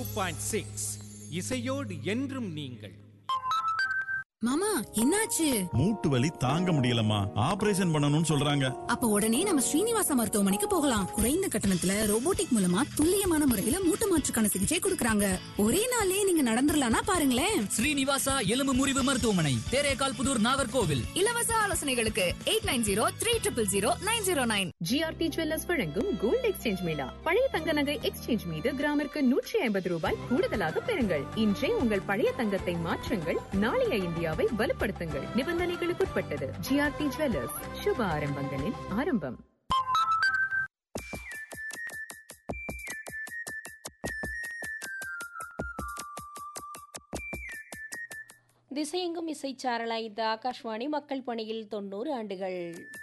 point six இசையோடு என்றும் நீங்கள் மாமா என்னாச்சு மூட்டு வலி தாங்க முடியலம்மா ஆபரேஷன் பண்ணணும்னு சொல்றாங்க அப்ப உடனே நம்ம ஸ்ரீனிவாச மருத்துவமனைக்கு போகலாம் குறைந்த கட்டணத்துல ரோபோட்டிக் மூலமா துல்லியமான முறையில மூட்டு மாற்றுக்கான சிகிச்சை கொடுக்கறாங்க ஒரே நாளே நீங்க நடந்துடலாம்னா பாருங்களேன் ஸ்ரீனிவாசா எலும்பு முறிவு மருத்துவமனை தேரேகால் புதூர் நாகர்கோவில் இலவச ஆலோசனைகளுக்கு eight nine zero three triple zero nine zero nine GRT jewellers வழங்கும் கோல்டு எக்ஸ்சேஞ்ச் மேளா பழைய தங்க நகை எக்ஸ்சேஞ்ச் மீது கிராமிற்கு நூற்றி ஐம்பது ரூபாய் கூடுதலாக பெறுங்கள் இன்றே உங்கள் பழைய தங்கத்தை மாற்றுங்கள் நாளைய இந்தியாவை வலுப்படுத்துங்கள் நிபந்தனைகளுக்குட்பட்டது ஜிஆர்டி ஜுவல்லர்ஸ் சுப ஆரம்பங்களின் ஆரம்பம் திசையெங்கும் இசைச்சாரலாய் இது ஆகாஷ்வாணி மக்கள் பணியில் தொண்ணூறு ஆண்டுகள்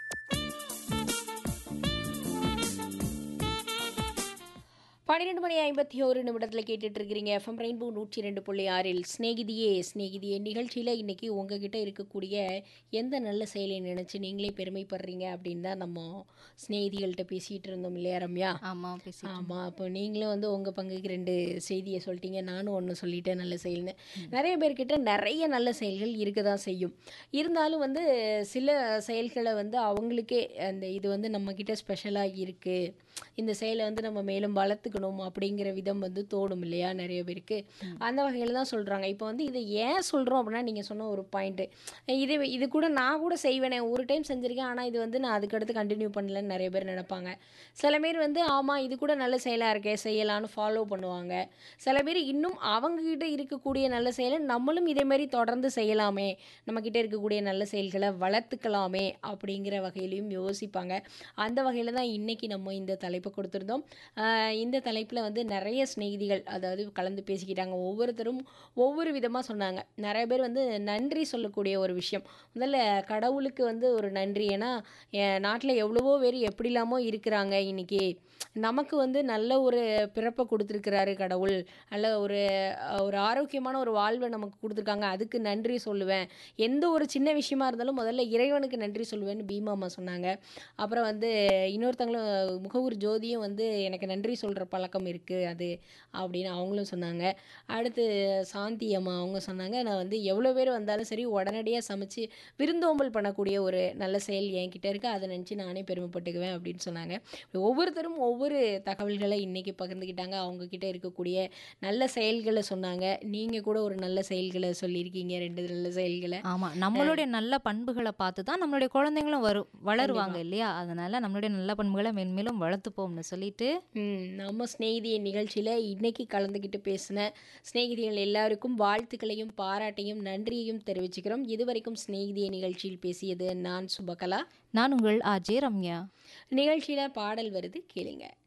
பன்னிரெண்டு மணி ஐம்பத்தி ஒரு நிமிடத்தில் கேட்டுட்டு இருக்கிறீங்க எஃப்எம் ரெயின்போ நூற்றி ரெண்டு புள்ளி ஆறில் ஸ்நேகிதியே ஸ்நேகிதியே நிகழ்ச்சியில் இன்றைக்கி உங்ககிட்ட இருக்கக்கூடிய எந்த நல்ல செயலை நினச்சி நீங்களே பெருமைப்படுறீங்க அப்படின்னு தான் நம்ம ஸ்நேகிதிகள்கிட்ட பேசிகிட்டு இருந்தோம் இல்லையா ரம்யா ஆமா பேசி ஆமாம் அப்போ நீங்களும் வந்து உங்கள் பங்குக்கு ரெண்டு செய்தியை சொல்லிட்டீங்க நானும் ஒன்று சொல்லிட்டேன் நல்ல செயல்னு நிறைய பேர்கிட்ட நிறைய நல்ல செயல்கள் இருக்க தான் செய்யும் இருந்தாலும் வந்து சில செயல்களை வந்து அவங்களுக்கே அந்த இது வந்து நம்மக்கிட்ட ஸ்பெஷலாக இருக்குது இந்த செயலை வந்து நம்ம மேலும் வளர்த்துக்கணும் அப்படிங்கிற விதம் வந்து தோணும் இல்லையா நிறைய பேருக்கு அந்த வகையில் தான் சொல்கிறாங்க இப்போ வந்து இதை ஏன் சொல்கிறோம் அப்படின்னா நீங்கள் சொன்ன ஒரு பாயிண்ட்டு இது இது கூட நான் கூட செய்வேனே ஒரு டைம் செஞ்சுருக்கேன் ஆனால் இது வந்து நான் அதுக்கடுத்து கண்டினியூ பண்ணலன்னு நிறைய பேர் நினைப்பாங்க சில பேர் வந்து ஆமாம் இது கூட நல்ல செயலாக இருக்கே செய்யலான்னு ஃபாலோ பண்ணுவாங்க சில பேர் இன்னும் அவங்கக்கிட்ட இருக்கக்கூடிய நல்ல செயலை நம்மளும் இதே மாதிரி தொடர்ந்து செய்யலாமே நம்மக்கிட்ட இருக்கக்கூடிய நல்ல செயல்களை வளர்த்துக்கலாமே அப்படிங்கிற வகையிலையும் யோசிப்பாங்க அந்த வகையில் தான் இன்றைக்கி நம்ம இந்த தலைப்பை கொடுத்துருந்தோம் ஆஹ் இந்த தலைப்பில் வந்து நிறைய சிநேகிதிகள் அதாவது கலந்து பேசிக்கிட்டாங்க ஒவ்வொருத்தரும் ஒவ்வொரு விதமாக சொன்னாங்க நிறைய பேர் வந்து நன்றி சொல்லக்கூடிய ஒரு விஷயம் முதல்ல கடவுளுக்கு வந்து ஒரு நன்றி ஏன்னா என் நாட்டில் எவ்வளவோ பேர் எப்படிலாமோ இருக்கிறாங்க இன்னைக்கு நமக்கு வந்து நல்ல ஒரு பிறப்பை கொடுத்துருக்கிறாரு கடவுள் நல்ல ஒரு ஒரு ஆரோக்கியமான ஒரு வாழ்வை நமக்கு கொடுத்துருக்காங்க அதுக்கு நன்றி சொல்லுவேன் எந்த ஒரு சின்ன விஷயமா இருந்தாலும் முதல்ல இறைவனுக்கு நன்றி சொல்லுவேன்னு பீமா அம்மா சொன்னாங்க அப்புறம் வந்து இன்னொருத்தங்களும் முகவூர் ஜோதியும் வந்து எனக்கு நன்றி சொல்கிற பழக்கம் இருக்குது அது அப்படின்னு அவங்களும் சொன்னாங்க அடுத்து சாந்தி அம்மா அவங்க சொன்னாங்க நான் வந்து எவ்வளோ பேர் வந்தாலும் சரி உடனடியாக சமைச்சு விருந்தோம்பல் பண்ணக்கூடிய ஒரு நல்ல செயல் என்கிட்ட இருக்குது அதை நினச்சி நானே பெருமைப்பட்டுக்குவேன் அப்படின்னு சொன்னாங்க ஒவ்வொருத்தரும் ஒவ்வொரு தகவல்களை இன்றைக்கி பகிர்ந்துக்கிட்டாங்க அவங்கக்கிட்ட இருக்கக்கூடிய நல்ல செயல்களை சொன்னாங்க நீங்கள் கூட ஒரு நல்ல செயல்களை சொல்லியிருக்கீங்க ரெண்டு நல்ல செயல்களை ஆமா நம்மளுடைய நல்ல பண்புகளை பார்த்து தான் நம்மளுடைய குழந்தைங்களும் வரும் வளருவாங்க இல்லையா அதனால நம்மளுடைய நல்ல பண்புகளை மென்மேலும் வளர்த்துப்போம்னு சொல்லிட்டு ம், நம்ம ஸ்நேகிதிய நிகழ்ச்சியில் இன்னைக்கு கலந்துக்கிட்டு பேசின ஸ்நேகிதிகள் எல்லாருக்கும் வாழ்த்துக்களையும் பாராட்டையும் நன்றியையும் தெரிவிச்சுக்கிறோம் இதுவரைக்கும் ஸ்நேகிதிய நிகழ்ச்சியில் பேசியது நான் சுபகலா நான் உங்கள் ஆஜே ரம்யா நிகழ்ச்சியில் பாடல் வருது கேளுங்க